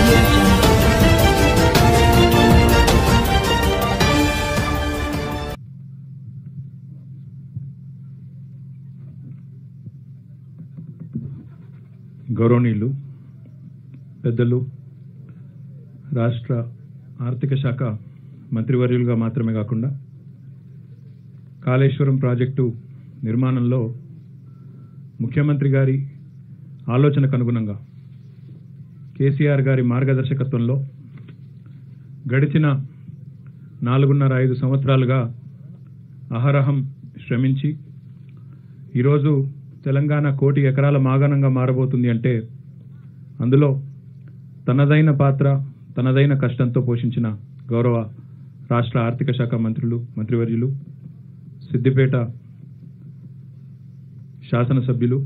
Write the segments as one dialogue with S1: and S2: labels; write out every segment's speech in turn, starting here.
S1: audio jungle.
S2: గౌరవనీయులు పెద్దలు రాష్ట్ర ఆర్థిక శాఖ మంత్రివర్యులుగా మాత్రమే కాకుండా కాళేశ్వరం ప్రాజెక్టు నిర్మాణంలో ముఖ్యమంత్రి గారి ఆలోచనకు అనుగుణంగా కేసీఆర్ గారి మార్గదర్శకత్వంలో గడిచిన నాలుగున్నర ఐదు సంవత్సరాలుగా అహరహం శ్రమించి ఈరోజు తెలంగాణ కోటి ఎకరాల మాగాణంగా మారబోతుంది అంటే అందులో తనదైన పాత్ర తనదైన కష్టంతో పోషించిన గౌరవ రాష్ట్ర ఆర్థిక శాఖ మంత్రులు మంత్రివర్యులు సిద్దిపేట శాసనసభ్యులు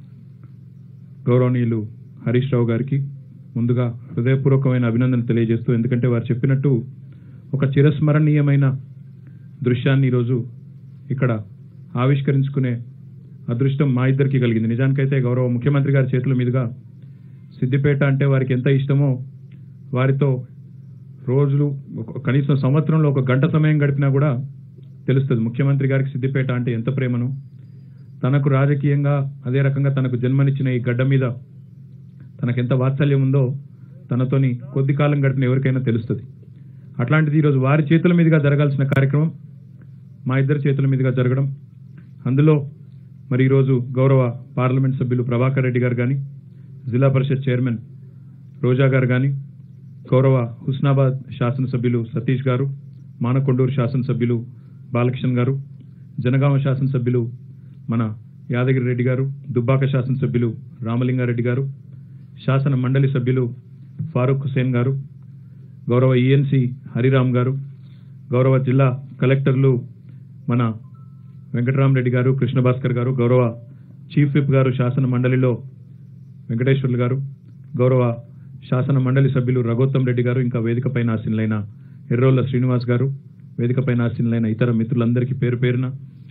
S2: గౌరవనీయులు హరీష్ రావు గారికి ముందుగా హృదయపూర్వకమైన అభినందనలు తెలియజేస్తూ ఎందుకంటే వారు చెప్పినట్టు ఒక చిరస్మరణీయమైన దృశ్యాన్ని ఈరోజు ఇక్కడ ఆవిష్కరించుకునే అదృష్టం మా ఇద్దరికి కలిగింది నిజానికైతే గౌరవ ముఖ్యమంత్రి గారి చేతుల మీదుగా సిద్దిపేట అంటే వారికి ఎంత ఇష్టమో వారితో రోజులు ఒక- కనీసం సంవత్సరంలో ఒక గంట సమయం గడిపినా కూడా తెలుస్తుంది ముఖ్యమంత్రి గారికి సిద్దిపేట అంటే ఎంత ప్రేమను తనకు రాజకీయంగా అదే రకంగా తనకు జన్మనిచ్చిన ఈ గడ్డ మీద తనకు ఎంత వాత్సల్యం ఉందో తనతోని కొద్ది కాలం గడిపిన ఎవరికైనా తెలుస్తుంది అట్లాంటిది ఈరోజు వారి చేతుల మీదుగా జరగాల్సిన కార్యక్రమం మా ఇద్దరి చేతుల మీదుగా జరగడం అందులో మరి ఈరోజు గౌరవ పార్లమెంట్ సభ్యులు ప్రభాకర్ రెడ్డి గారు కానీ జిల్లా పరిషత్ చైర్మన్ రోజా గారు కానీ గౌరవ హుస్నాబాద్ శాసనసభ్యులు సతీష్ గారు మానకొండూరు శాసనసభ్యులు బాలకృష్ణ గారు జనగామ శాసనసభ్యులు మన యాదగిరి రెడ్డి గారు దుబ్బాక శాసనసభ్యులు రామలింగారెడ్డి గారు శాసన మండలి సభ్యులు ఫారూక్ హుసేన్ గారు గౌరవ ఈఎన్సి హరిరామ్ గారు గౌరవ జిల్లా కలెక్టర్లు మన వెంకటరామరెడ్డి గారు కృష్ణ భాస్కర్ గారు గౌరవ చీఫ్ విప్ గారు శాసన మండలిలో వెంకటేశ్వర్లు గారు గౌరవ శాసన మండలి సభ్యులు రఘోత్తమ్ రెడ్డి గారు ఇంకా వేదికపైన ఆసీనులైన ఎర్రోళ్ల శ్రీనివాస్ గారు వేదికపైన ఆసీనులైన ఇతర మిత్రులందరికీ పేరు పేరున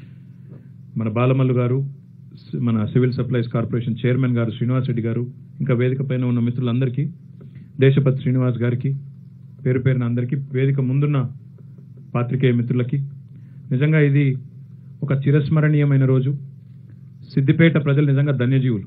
S2: మన బాలమల్లు గారు సి- మన సివిల్ సప్లైస్ కార్పొరేషన్ చైర్మన్ గారు శ్రీనివాస్ రెడ్డి గారు ఇంకా వేదికపైన ఉన్న మిత్రులందరికీ దేశపతి శ్రీనివాస్ గారికి పేరు పేరున అందరికీ వేదిక ముందున్న పాత్రికేయ మిత్రులకి నిజంగా ఇది ఒక చిరస్మరణీయమైన రోజు సిద్దిపేట ప్రజలు నిజంగా ధన్యజీవులు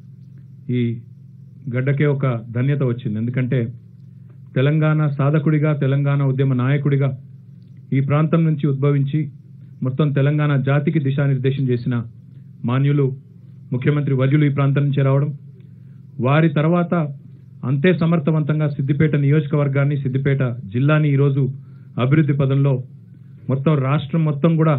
S2: ఈ గడ్డకే ఒక ధన్యత వచ్చింది ఎందుకంటే తెలంగాణ సాధకుడిగా తెలంగాణ ఉద్యమ నాయకుడిగా ఈ ప్రాంతం నుంచి ఉద్భవించి మొత్తం తెలంగాణ జాతికి దిశానిర్దేశం చేసిన మాన్యులు ముఖ్యమంత్రి వర్యులు ఈ ప్రాంతం నుంచి రావడం వారి తర్వాత అంతే సమర్థవంతంగా సిద్దిపేట నియోజకవర్గాన్ని సిద్దిపేట జిల్లాని ఈరోజు అభివృద్ధి పదంలో మొత్తం రాష్ట్రం మొత్తం కూడా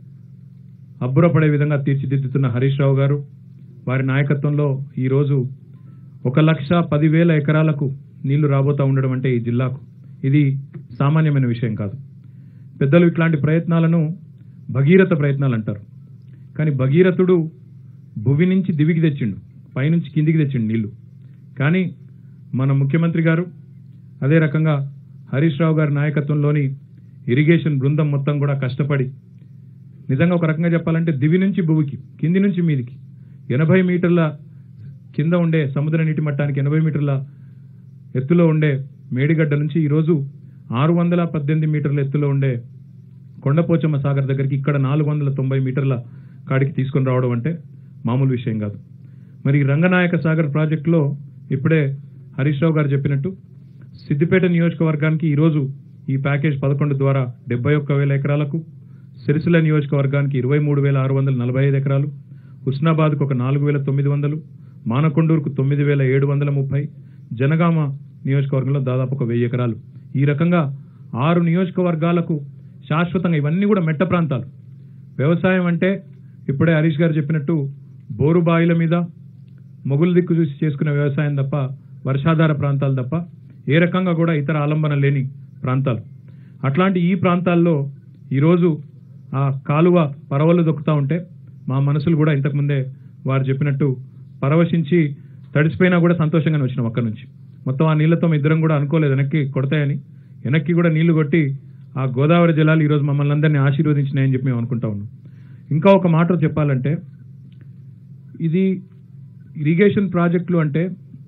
S2: అబ్బురపడే విధంగా తీర్చిదిద్దుతున్న హరీష్ రావు గారు వారి నాయకత్వంలో ఈరోజు ఒక లక్ష పదివేల ఎకరాలకు నీళ్లు రాబోతా ఉండడం అంటే ఈ జిల్లాకు ఇది సామాన్యమైన విషయం కాదు పెద్దలు ఇట్లాంటి ప్రయత్నాలను భగీరథ ప్రయత్నాలు అంటారు కానీ భగీరథుడు భువి నుంచి దివికి తెచ్చిండు పైనుంచి కిందికి తెచ్చిండు నీళ్లు కానీ మన ముఖ్యమంత్రి గారు అదే రకంగా హరీష్ రావు గారి నాయకత్వంలోని ఇరిగేషన్ బృందం మొత్తం కూడా కష్టపడి నిజంగా ఒక రకంగా చెప్పాలంటే దివి నుంచి భూమికి కింది నుంచి మీదికి ఎనభై మీటర్ల కింద ఉండే సముద్ర నీటి మట్టానికి ఎనభై మీటర్ల ఎత్తులో ఉండే మేడిగడ్డ నుంచి ఈరోజు ఆరు వందల పద్దెనిమిది మీటర్ల ఎత్తులో ఉండే కొండపోచమ్మ సాగర్ దగ్గరికి ఇక్కడ నాలుగు వందల తొంభై మీటర్ల కాడికి తీసుకొని రావడం అంటే మామూలు విషయం కాదు మరి ఈ రంగనాయక సాగర్ ప్రాజెక్టులో ఇప్పుడే హరీష్ రావు గారు చెప్పినట్టు సిద్దిపేట నియోజకవర్గానికి ఈరోజు ఈ ప్యాకేజ్ పదకొండు ద్వారా డెబ్బై ఒక్క వేల ఎకరాలకు సిరిసిల్ల నియోజకవర్గానికి ఇరవై మూడు వేల ఆరు వందల నలభై ఐదు ఎకరాలు హుస్నాబాద్కు ఒక నాలుగు వేల తొమ్మిది వందలు మానకొండూరుకు తొమ్మిది వేల ఏడు వందల ముప్పై జనగామ నియోజకవర్గంలో దాదాపు ఒక వెయ్యి ఎకరాలు ఈ రకంగా ఆరు నియోజకవర్గాలకు శాశ్వతంగా ఇవన్నీ కూడా మెట్ట ప్రాంతాలు వ్యవసాయం అంటే ఇప్పుడే హరీష్ గారు చెప్పినట్టు బోరు బాయిల మీద మొగులు దిక్కు చూసి చేసుకునే వ్యవసాయం తప్ప వర్షాధార ప్రాంతాలు తప్ప ఏ రకంగా కూడా ఇతర ఆలంబన లేని ప్రాంతాలు అట్లాంటి ఈ ప్రాంతాల్లో ఈరోజు ఆ కాలువ పరవలు దొక్కుతా ఉంటే మా మనసులు కూడా ఇంతకుముందే వారు చెప్పినట్టు పరవశించి తడిసిపోయినా కూడా సంతోషంగానే వచ్చినాం అక్కడి నుంచి మొత్తం ఆ నీళ్లతో మేము ఇద్దరం కూడా అనుకోలేదు వెనక్కి కొడతాయని వెనక్కి కూడా నీళ్లు కొట్టి ఆ గోదావరి జలాలు ఈరోజు మమ్మల్ని అందరినీ ఆశీర్వదించినాయని చెప్పి మేము అనుకుంటా ఉన్నాం ఇంకా ఒక మాట చెప్పాలంటే ఇది ఇరిగేషన్ ప్రాజెక్టులు అంటే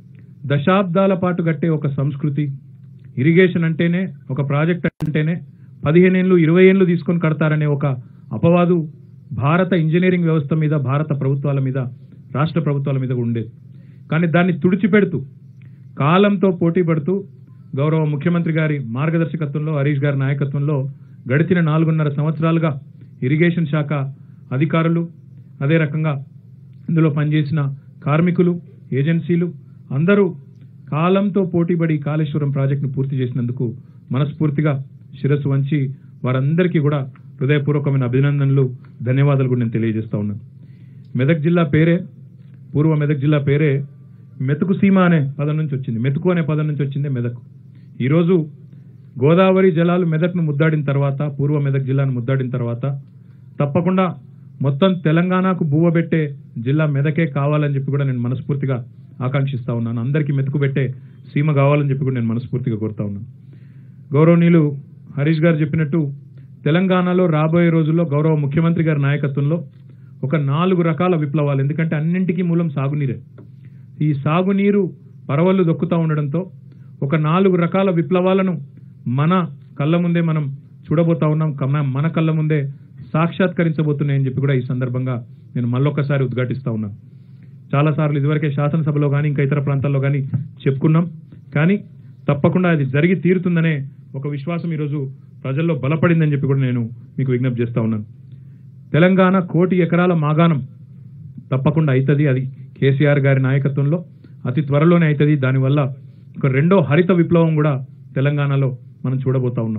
S2: దశాబ్దాల పాటు కట్టే ఒక సంస్కృతి ఇరిగేషన్ అంటేనే ఒక ప్రాజెక్ట్ అంటేనే పదిహేను ఏళ్ళు ఇరవై ఏళ్ళు తీసుకొని కడతారనే ఒక అపవాదు భారత ఇంజనీరింగ్ వ్యవస్థ మీద భారత ప్రభుత్వాల మీద రాష్ట్ర ప్రభుత్వాల మీద ఉండేది కానీ దాన్ని తుడిచిపెడుతూ కాలంతో పోటీ పడుతూ గౌరవ ముఖ్యమంత్రి గారి మార్గదర్శకత్వంలో హరీష్ గారి నాయకత్వంలో గడిచిన నాలుగున్నర సంవత్సరాలుగా ఇరిగేషన్ శాఖ అధికారులు అదే రకంగా ఇందులో పనిచేసిన కార్మికులు ఏజెన్సీలు అందరూ కాలంతో పోటీపడి కాళేశ్వరం ప్రాజెక్టును పూర్తి చేసినందుకు మనస్ఫూర్తిగా శిరస్సు వంచి వారందరికీ కూడా హృదయపూర్వకమైన అభినందనలు ధన్యవాదాలు కూడా నేను తెలియజేస్తా ఉన్నాను మెదక్ జిల్లా పేరే పూర్వ మెదక్ జిల్లా పేరే మెతుకు సీమ అనే పదం నుంచి వచ్చింది మెతుకు అనే పదం నుంచి వచ్చిందే మెదక్ ఈరోజు గోదావరి జలాలు మెదక్ను ముద్దాడిన తర్వాత పూర్వ మెదక్ జిల్లాను ముద్దాడిన తర్వాత తప్పకుండా మొత్తం తెలంగాణకు బువ్వ పెట్టే జిల్లా మెదకే కావాలని చెప్పి కూడా నేను మనస్ఫూర్తిగా ఆకాంక్షిస్తా ఉన్నాను అందరికీ మెతుకు పెట్టే సీమ కావాలని చెప్పి కూడా నేను మనస్ఫూర్తిగా కోరుతా ఉన్నాను గౌరవనీయులు హరీష్ గారు చెప్పినట్టు తెలంగాణలో రాబోయే రోజుల్లో గౌరవ ముఖ్యమంత్రి గారి నాయకత్వంలో ఒక నాలుగు రకాల విప్లవాలు ఎందుకంటే అన్నింటికీ మూలం సాగునీరే ఈ సాగునీరు పరవళ్ళు దొక్కుతూ ఉండడంతో ఒక నాలుగు రకాల విప్లవాలను మన కళ్ళ ముందే మనం చూడబోతా ఉన్నాం కమ- మన కళ్ళ ముందే సాక్షాత్కరించబోతున్నాయని చెప్పి కూడా ఈ సందర్భంగా నేను మళ్ళొక్కసారి ఉద్ఘాటిస్తా ఉన్నాను చాలాసార్లు ఇదివరకే శాసనసభలో కానీ ఇంకా ఇతర ప్రాంతాల్లో కానీ చెప్పుకున్నాం కానీ తప్పకుండా అది జరిగి తీరుతుందనే ఒక విశ్వాసం ఈరోజు ప్రజల్లో బలపడిందని చెప్పి కూడా నేను మీకు విజ్ఞప్తి చేస్తా ఉన్నాను తెలంగాణ కోటి ఎకరాల మాగాణం తప్పకుండా అవుతుంది అది కేసీఆర్ గారి నాయకత్వంలో అతి త్వరలోనే అవుతుంది దానివల్ల ఒక రెండో హరిత విప్లవం కూడా తెలంగాణలో మనం చూడబోతా ఉన్నాం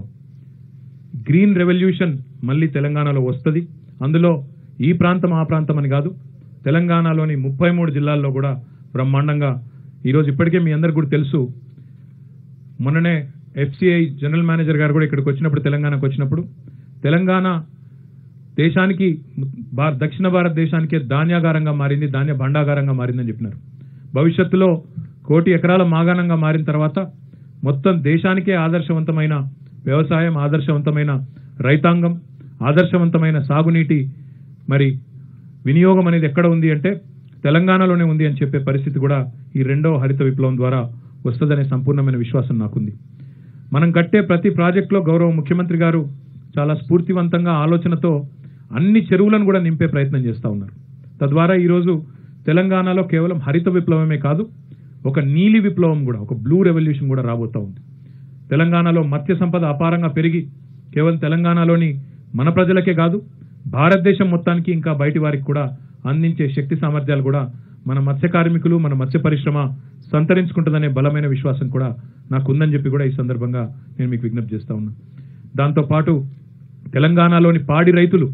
S2: గ్రీన్ రెవల్యూషన్ మళ్ళీ తెలంగాణలో వస్తుంది అందులో ఈ ప్రాంతం ఆ ప్రాంతం అని కాదు తెలంగాణలోని ముప్పై మూడు జిల్లాల్లో కూడా బ్రహ్మాండంగా ఈరోజు ఇప్పటికే మీ అందరికి కూడా తెలుసు మొన్ననే ఎఫ్సిఐ జనరల్ మేనేజర్ గారు కూడా ఇక్కడికి వచ్చినప్పుడు తెలంగాణకు వచ్చినప్పుడు తెలంగాణ దేశానికి భార- దక్షిణ భారతదేశానికే ధాన్యాగారంగా మారింది ధాన్య భండాగారంగా మారిందని చెప్పినారు భవిష్యత్తులో కోటి ఎకరాల మాగాణంగా మారిన తర్వాత మొత్తం దేశానికే ఆదర్శవంతమైన వ్యవసాయం ఆదర్శవంతమైన రైతాంగం ఆదర్శవంతమైన సాగునీటి మరి వినియోగం అనేది ఎక్కడ ఉంది అంటే తెలంగాణలోనే ఉంది అని చెప్పే పరిస్థితి కూడా ఈ రెండో హరిత విప్లవం ద్వారా వస్తుందనే సంపూర్ణమైన విశ్వాసం నాకుంది మనం కట్టే ప్రతి ప్రాజెక్టులో గౌరవ ముఖ్యమంత్రి గారు చాలా స్ఫూర్తివంతంగా ఆలోచనతో అన్ని చెరువులను కూడా నింపే ప్రయత్నం చేస్తూ ఉన్నారు తద్వారా ఈరోజు తెలంగాణలో కేవలం హరిత విప్లవమే కాదు ఒక నీలి విప్లవం కూడా ఒక బ్లూ రెవల్యూషన్ కూడా రాబోతా ఉంది తెలంగాణలో మత్స్య సంపద అపారంగా పెరిగి కేవలం తెలంగాణలోని మన ప్రజలకే కాదు భారతదేశం మొత్తానికి ఇంకా బయటి వారికి కూడా అందించే శక్తి సామర్థ్యాలు కూడా మన మత్స్య కార్మికులు మన మత్స్య పరిశ్రమ సంతరించుకుంటుందనే బలమైన విశ్వాసం కూడా నాకు ఉందని చెప్పి కూడా ఈ సందర్భంగా నేను మీకు విజ్ఞప్తి చేస్తా ఉన్నా దాంతోపాటు తెలంగాణలోని పాడి రైతులు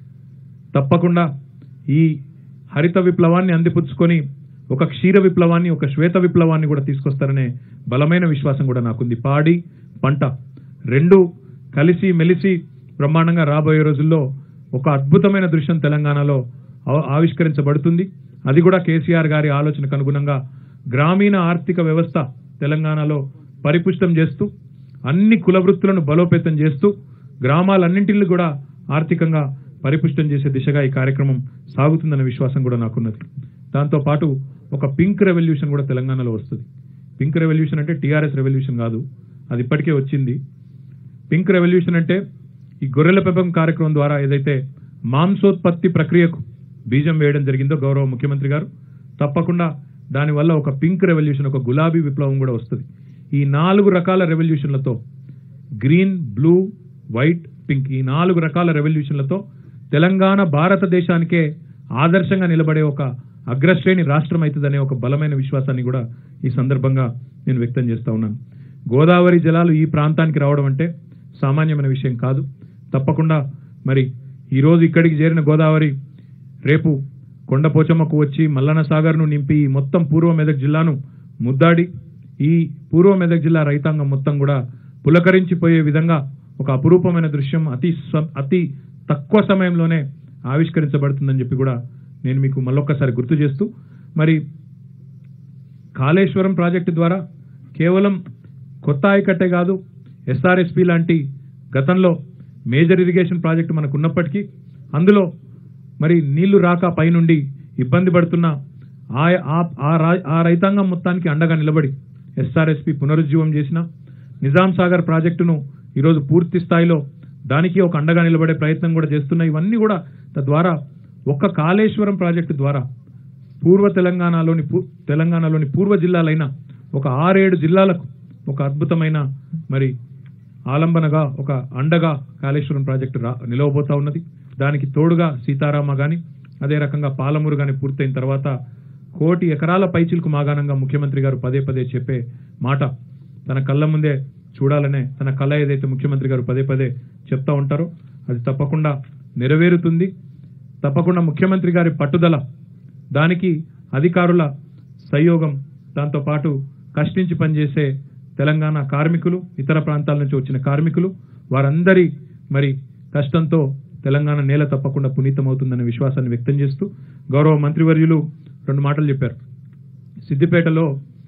S2: తప్పకుండా ఈ హరిత విప్లవాన్ని అందిపుచ్చుకొని ఒక క్షీర విప్లవాన్ని ఒక శ్వేత విప్లవాన్ని కూడా తీసుకొస్తారనే బలమైన విశ్వాసం కూడా నాకుంది పాడి పంట రెండు కలిసి మెలిసి బ్రహ్మాండంగా రాబోయే రోజుల్లో ఒక అద్భుతమైన దృశ్యం తెలంగాణలో ఆవ- ఆవిష్కరించబడుతుంది అది కూడా కేసీఆర్ గారి ఆలోచనకు అనుగుణంగా గ్రామీణ ఆర్థిక వ్యవస్థ తెలంగాణలో పరిపుష్టం చేస్తూ అన్ని కుల వృత్తులను బలోపేతం చేస్తూ గ్రామాలన్నింటిని కూడా ఆర్థికంగా పరిపుష్టం చేసే దిశగా ఈ కార్యక్రమం సాగుతుందన్న విశ్వాసం కూడా నాకున్నది దాంతో పాటు ఒక పింక్ రెవల్యూషన్ కూడా తెలంగాణలో వస్తుంది పింక్ రెవల్యూషన్ అంటే టీఆర్ఎస్ రెవల్యూషన్ కాదు అది ఇప్పటికే వచ్చింది పింక్ రెవల్యూషన్ అంటే ఈ గొర్రెల పెంపకం కార్యక్రమం ద్వారా ఏదైతే మాంసోత్పత్తి ప్రక్రియకు బీజం వేయడం జరిగిందో గౌరవ ముఖ్యమంత్రి గారు తప్పకుండా దానివల్ల ఒక పింక్ రెవల్యూషన్ ఒక గులాబీ విప్లవం కూడా వస్తుంది ఈ నాలుగు రకాల రెవల్యూషన్లతో గ్రీన్ బ్లూ వైట్ పింక్ ఈ నాలుగు రకాల రెవల్యూషన్లతో తెలంగాణ భారతదేశానికే ఆదర్శంగా నిలబడే ఒక అగ్రశ్రేణి రాష్ట్రం అవుతుందనే ఒక బలమైన విశ్వాసాన్ని కూడా ఈ సందర్భంగా నేను వ్యక్తం చేస్తా ఉన్నాను గోదావరి జలాలు ఈ ప్రాంతానికి రావడం అంటే సామాన్యమైన విషయం కాదు తప్పకుండా మరి ఈ రోజు ఇక్కడికి చేరిన గోదావరి రేపు కొండపోచమ్మకు వచ్చి మల్లన్న సాగర్ను నింపి ఈ మొత్తం పూర్వ మెదక్ జిల్లాను ముద్దాడి ఈ పూర్వ మెదక్ జిల్లా రైతాంగం మొత్తం కూడా పులకరించిపోయే విధంగా ఒక అపురూపమైన దృశ్యం అతి స్వ- అతి తక్కువ సమయంలోనే ఆవిష్కరించబడుతుందని చెప్పి కూడా నేను మీకు మళ్ళొక్కసారి గుర్తు చేస్తూ మరి కాళేశ్వరం ప్రాజెక్టు ద్వారా కేవలం కొత్త ఆయకట్టే కాదు ఎస్ఆర్ఎస్పి లాంటి గతంలో మేజర్ ఇరిగేషన్ ప్రాజెక్టు మనకు ఉన్నప్పటికీ అందులో మరి నీళ్లు రాక పైనుండి ఇబ్బంది పడుతున్న ఆ ఆ- ఆ రా- ఆ రైతాంగం మొత్తానికి అండగా నిలబడి ఎస్ఆర్ఎస్పి పునరుజ్జీవం చేసిన నిజాం సాగర్ ప్రాజెక్టును ఈరోజు పూర్తి స్థాయిలో దానికి ఒక అండగా నిలబడే ప్రయత్నం కూడా చేస్తున్నాయి ఇవన్నీ కూడా తద్వారా ఒక్క కాళేశ్వరం ప్రాజెక్టు ద్వారా పూర్వ తెలంగాణలోని పూ- తెలంగాణలోని పూర్వ జిల్లాలైన ఒక ఆరేడు జిల్లాలకు ఒక అద్భుతమైన మరి ఆలంబనగా ఒక అండగా కాళేశ్వరం ప్రాజెక్టు రా నిలవబోతా ఉన్నది దానికి తోడుగా సీతారామ గాని అదే రకంగా పాలమూరు గాని పూర్తయిన తర్వాత కోటి ఎకరాల పైచిలకు మాగాణంగా ముఖ్యమంత్రి గారు పదే పదే చెప్పే మాట తన కళ్ళ ముందే చూడాలనే తన కళ ఏదైతే ముఖ్యమంత్రి గారు పదే పదే చెప్తా ఉంటారో అది తప్పకుండా నెరవేరుతుంది తప్పకుండా ముఖ్యమంత్రి గారి పట్టుదల దానికి అధికారుల సహయోగం దాంతో పాటు కష్టించి పనిచేసే తెలంగాణ కార్మికులు ఇతర ప్రాంతాల నుంచి వచ్చిన కార్మికులు వారందరి మరి కష్టంతో తెలంగాణ నేల తప్పకుండా పునీతమవుతుందనే విశ్వాసాన్ని వ్యక్తం చేస్తూ గౌరవ మంత్రివర్యులు రెండు మాటలు చెప్పారు సిద్దిపేటలో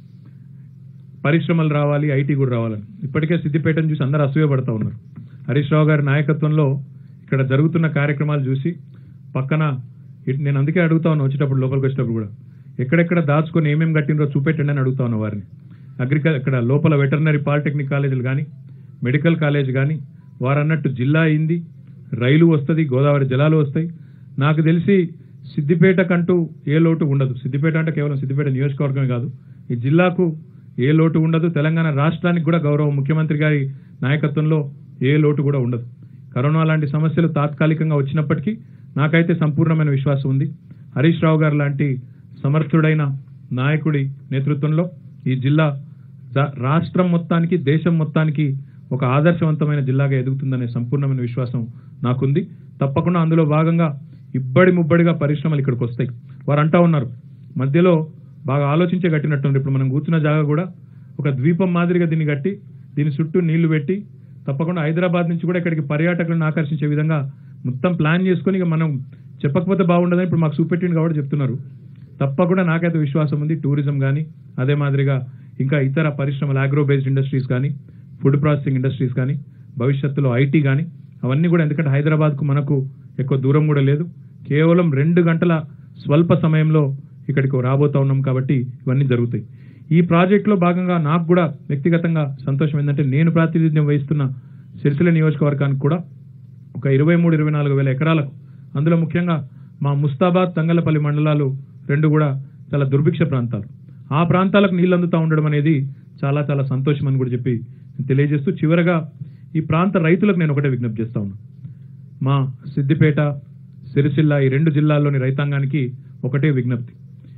S2: పరిశ్రమలు రావాలి ఐటీ కూడా రావాలని ఇప్పటికే సిద్దిపేటను చూసి అందరూ అసూయపడతా ఉన్నారు హరీష్ రావు గారి నాయకత్వంలో ఇక్కడ జరుగుతున్న కార్యక్రమాలు చూసి పక్కన ఇట్- నేను అందుకే అడుగుతా ఉన్నా వచ్చేటప్పుడు లోపలికి వచ్చేటప్పుడు కూడా ఎక్కడెక్కడ దాచుకొని ఏమేమి కట్టినరో చూపెట్టండి అని అడుగుతా ఉన్నా వారిని అగ్రికల్ ఇక్కడ లోపల వెటర్నరీ పాలిటెక్నిక్ కాలేజీలు కానీ మెడికల్ కాలేజ్ కానీ వారు అన్నట్టు జిల్లా అయింది రైలు వస్తుంది గోదావరి జలాలు వస్తాయి నాకు తెలిసి సిద్దిపేటకంటూ ఏ లోటు ఉండదు సిద్దిపేట అంటే కేవలం సిద్దిపేట నియోజకవర్గమే కాదు ఈ జిల్లాకు ఏ లోటు ఉండదు తెలంగాణ రాష్ట్రానికి కూడా గౌరవ ముఖ్యమంత్రి గారి నాయకత్వంలో ఏ లోటు కూడా ఉండదు కరోనా లాంటి సమస్యలు తాత్కాలికంగా వచ్చినప్పటికీ నాకైతే సంపూర్ణమైన విశ్వాసం ఉంది హరీష్ రావు గారు లాంటి సమర్థుడైన నాయకుడి నేతృత్వంలో ఈ జిల్లా రా- రాష్ట్రం మొత్తానికి దేశం మొత్తానికి ఒక ఆదర్శవంతమైన జిల్లాగా ఎదుగుతుందనే సంపూర్ణమైన విశ్వాసం నాకుంది తప్పకుండా అందులో భాగంగా ఇబ్బడి ముబ్బడిగా పరిశ్రమలు ఇక్కడికి వస్తాయి వారు అంటా ఉన్నారు మధ్యలో బాగా ఆలోచించే కట్టినట్టుంది ఇప్పుడు మనం కూర్చున్న జాగా కూడా ఒక ద్వీపం మాదిరిగా దీన్ని కట్టి దీని చుట్టూ నీళ్లు పెట్టి తప్పకుండా హైదరాబాద్ నుంచి కూడా ఇక్కడికి పర్యాటకులను ఆకర్షించే విధంగా మొత్తం ప్లాన్ చేసుకొని ఇక మనం చెప్పకపోతే బాగుండదని ఇప్పుడు మాకు చూపెట్టింది కాబట్టి చెప్తున్నారు తప్పకుండా నాకైతే విశ్వాసం ఉంది టూరిజం కానీ అదే మాదిరిగా ఇంకా ఇతర పరిశ్రమలు అగ్రో బేస్డ్ ఇండస్ట్రీస్ కానీ ఫుడ్ ప్రాసెసింగ్ ఇండస్ట్రీస్ కానీ భవిష్యత్తులో ఐటీ కానీ అవన్నీ కూడా ఎందుకంటే హైదరాబాద్కు మనకు ఎక్కువ దూరం కూడా లేదు కేవలం రెండు గంటల స్వల్ప సమయంలో ఇక్కడికి రాబోతా ఉన్నాం కాబట్టి ఇవన్నీ జరుగుతాయి ఈ ప్రాజెక్టులో భాగంగా నాకు కూడా వ్యక్తిగతంగా సంతోషం ఏంటంటే నేను ప్రాతినిధ్యం వహిస్తున్న సిరిసిల్ల నియోజకవర్గానికి కూడా ఒక ఇరవై మూడు ఇరవై నాలుగు వేల ఎకరాలకు అందులో ముఖ్యంగా మా ముస్తాబాద్ తంగలపల్లి మండలాలు రెండు కూడా చాలా దుర్భిక్ష ప్రాంతాలు ఆ ప్రాంతాలకు నీళ్ళు అందుతా ఉండడం అనేది చాలా చాలా సంతోషం అని కూడా చెప్పి తెలియజేస్తూ చివరగా ఈ ప్రాంత రైతులకు నేను ఒకటే విజ్ఞప్తి చేస్తా ఉన్నా మా సిద్దిపేట సిరిసిల్ల ఈ రెండు జిల్లాల్లోని రైతాంగానికి ఒకటే విజ్ఞప్తి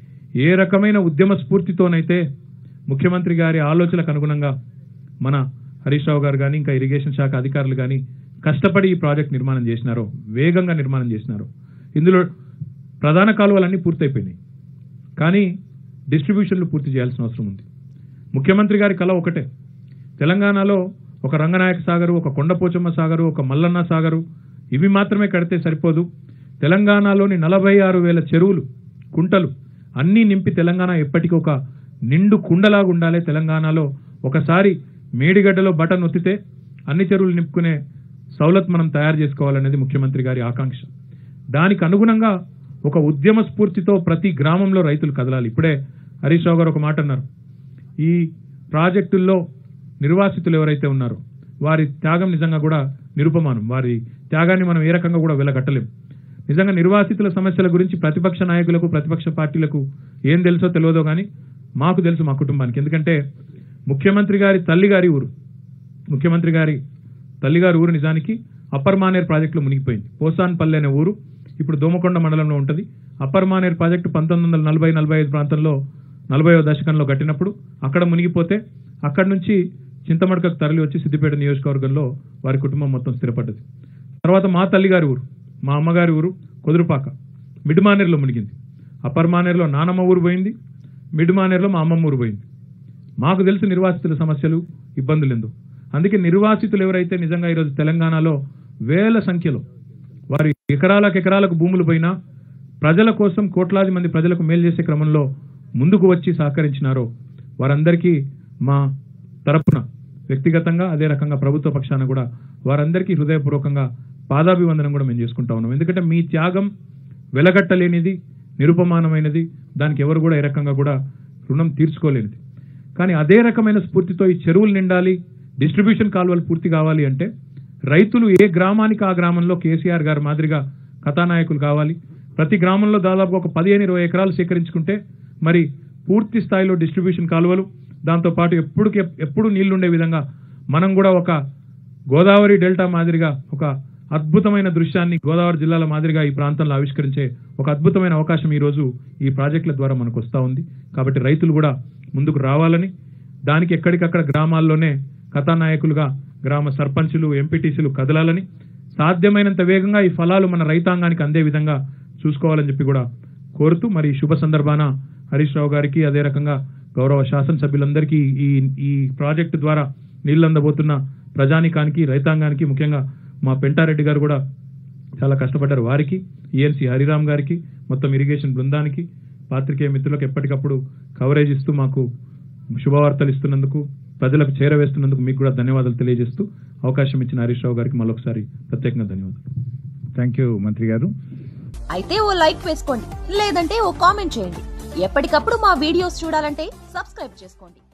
S2: ఏ రకమైన ఉద్యమ స్ఫూర్తితోనైతే ముఖ్యమంత్రి గారి ఆలోచనలకు అనుగుణంగా మన హరీష్ రావు గారు కానీ ఇంకా ఇరిగేషన్ శాఖ అధికారులు కానీ కష్టపడి ఈ ప్రాజెక్ట్ నిర్మాణం చేసినారో వేగంగా నిర్మాణం చేసినారో ఇందులో ప్రధాన కాలువలన్నీ పూర్తయిపోయినాయి కానీ డిస్ట్రిబ్యూషన్లు పూర్తి చేయాల్సిన అవసరం ఉంది ముఖ్యమంత్రి గారి కళ ఒకటే తెలంగాణలో ఒక రంగనాయక సాగరు ఒక కొండపోచమ్మ సాగరు ఒక మల్లన్న సాగరు ఇవి మాత్రమే కడితే సరిపోదు తెలంగాణలోని నలభై ఆరు వేల చెరువులు కుంటలు అన్నీ నింపి తెలంగాణ ఎప్పటికీ ఒక నిండు కుండలాగా ఉండాలి తెలంగాణలో ఒకసారి మేడిగడ్డలో బటన్ ఒత్తితే అన్ని చెరువులు నింపుకునే సౌలత్ మనం తయారు చేసుకోవాలనేది ముఖ్యమంత్రి గారి ఆకాంక్ష దానికి అనుగుణంగా ఒక ఉద్యమ స్ఫూర్తితో ప్రతి గ్రామంలో రైతులు కదలాలి ఇప్పుడే హరీష్ రావు గారు ఒక మాట అన్నారు ఈ ప్రాజెక్టుల్లో నిర్వాసితులు ఎవరైతే ఉన్నారో వారి త్యాగం నిజంగా కూడా నిరుపమానం వారి త్యాగాన్ని మనం ఏ రకంగా కూడా వెలగట్టలేం నిజంగా నిర్వాసితుల సమస్యల గురించి ప్రతిపక్ష నాయకులకు ప్రతిపక్ష పార్టీలకు ఏం తెలుసో తెలియదో కానీ మాకు తెలుసు మా కుటుంబానికి ఎందుకంటే ముఖ్యమంత్రి గారి తల్లి గారి ఊరు ముఖ్యమంత్రి గారి తల్లిగారి ఊరు నిజానికి అప్పర్ మానేర్ ప్రాజెక్టులో మునిగిపోయింది పోసాన్పల్లి అనే ఊరు ఇప్పుడు దోమకొండ మండలంలో ఉంటుంది అప్పర్ మానేర్ ప్రాజెక్టు పంతొమ్మిది వందల నలభై నలభై ఐదు ప్రాంతంలో నలభైవ దశకంలో కట్టినప్పుడు అక్కడ మునిగిపోతే అక్కడి నుంచి చింతమడకకు తరలి వచ్చి సిద్దిపేట నియోజకవర్గంలో వారి కుటుంబం మొత్తం స్థిరపడ్డది తర్వాత మా తల్లిగారి ఊరు మా అమ్మగారి ఊరు కుదురుపాక మిడ్ మానేర్లో మునిగింది అప్పర్ మానేర్లో నానమ్మ ఊరు పోయింది మిడ్ మానేర్లో మా అమ్మమ్మ ఊరు పోయింది మాకు తెలిసి నిర్వాసితుల సమస్యలు ఇబ్బందులు ఎందు అందుకే నిర్వాసితులు ఎవరైతే నిజంగా ఈరోజు తెలంగాణలో వేల సంఖ్యలో వారి ఎకరాలకు ఎకరాలకు భూములు పోయినా ప్రజల కోసం కోట్లాది మంది ప్రజలకు మేలు చేసే క్రమంలో ముందుకు వచ్చి సహకరించినారో వారందరికీ మా తరపున వ్యక్తిగతంగా అదే రకంగా ప్రభుత్వ పక్షాన కూడా వారందరికీ హృదయపూర్వకంగా పాదాభివందనం కూడా మేము చేసుకుంటా ఉన్నాం ఎందుకంటే మీ త్యాగం వెలగట్టలేనిది నిరుపమానమైనది దానికి ఎవరు కూడా ఏ రకంగా కూడా రుణం తీర్చుకోలేనిది కానీ అదే రకమైన స్ఫూర్తితో ఈ చెరువులు నిండాలి డిస్ట్రిబ్యూషన్ కాలువలు పూర్తి కావాలి అంటే రైతులు ఏ గ్రామానికి ఆ గ్రామంలో కేసీఆర్ గారి మాదిరిగా కథానాయకులు కావాలి ప్రతి గ్రామంలో దాదాపు ఒక పదిహేను ఇరవై ఎకరాలు సేకరించుకుంటే మరి పూర్తి స్థాయిలో డిస్ట్రిబ్యూషన్ కాలువలు దాంతోపాటు ఎప్పుడుకి ఎప్పుడు నీళ్లు ఉండే విధంగా మనం కూడా ఒక గోదావరి డెల్టా మాదిరిగా ఒక అద్భుతమైన దృశ్యాన్ని గోదావరి జిల్లాల మాదిరిగా ఈ ప్రాంతంలో ఆవిష్కరించే ఒక అద్భుతమైన అవకాశం ఈ రోజు ఈ ప్రాజెక్టుల ద్వారా మనకు వస్తూ ఉంది కాబట్టి రైతులు కూడా ముందుకు రావాలని దానికి ఎక్కడికక్కడ గ్రామాల్లోనే కథానాయకులుగా గ్రామ సర్పంచులు ఎంపీటీసీలు కదలాలని సాధ్యమైనంత వేగంగా ఈ ఫలాలు మన రైతాంగానికి అందే విధంగా చూసుకోవాలని చెప్పి కూడా కోరుతూ మరి ఈ శుభ సందర్భాన హరీష్ రావు గారికి అదే రకంగా గౌరవ శాసనసభ్యులందరికీ ఈ ఈ ప్రాజెక్టు ద్వారా నీళ్లు అందబోతున్న ప్రజానికానికి రైతాంగానికి ముఖ్యంగా మా పెంటారెడ్డి గారు కూడా చాలా కష్టపడ్డారు వారికి ఈఎన్సీ హరిరామ్ గారికి మొత్తం ఇరిగేషన్ బృందానికి పాత్రికేయ మిత్రులకు ఎప్పటికప్పుడు కవరేజ్ ఇస్తూ మాకు శుభవార్తలు ఇస్తున్నందుకు ప్రజలకు చేరవేస్తున్నందుకు మీకు కూడా ధన్యవాదాలు తెలియజేస్తూ అవకాశం ఇచ్చిన హరీష్ రావు గారికి మరొకసారి ప్రత్యేకంగా ధన్యవాదాలు
S1: థ్యాంక్ యూ మంత్రి గారు
S3: అయితే ఓ లైక్ వేసుకోండి లేదంటే ఓ కామెంట్ చేయండి ఎప్పటికప్పుడు మా వీడియోస్ చూడాలంటే సబ్స్క్రైబ్ చేసుకోండి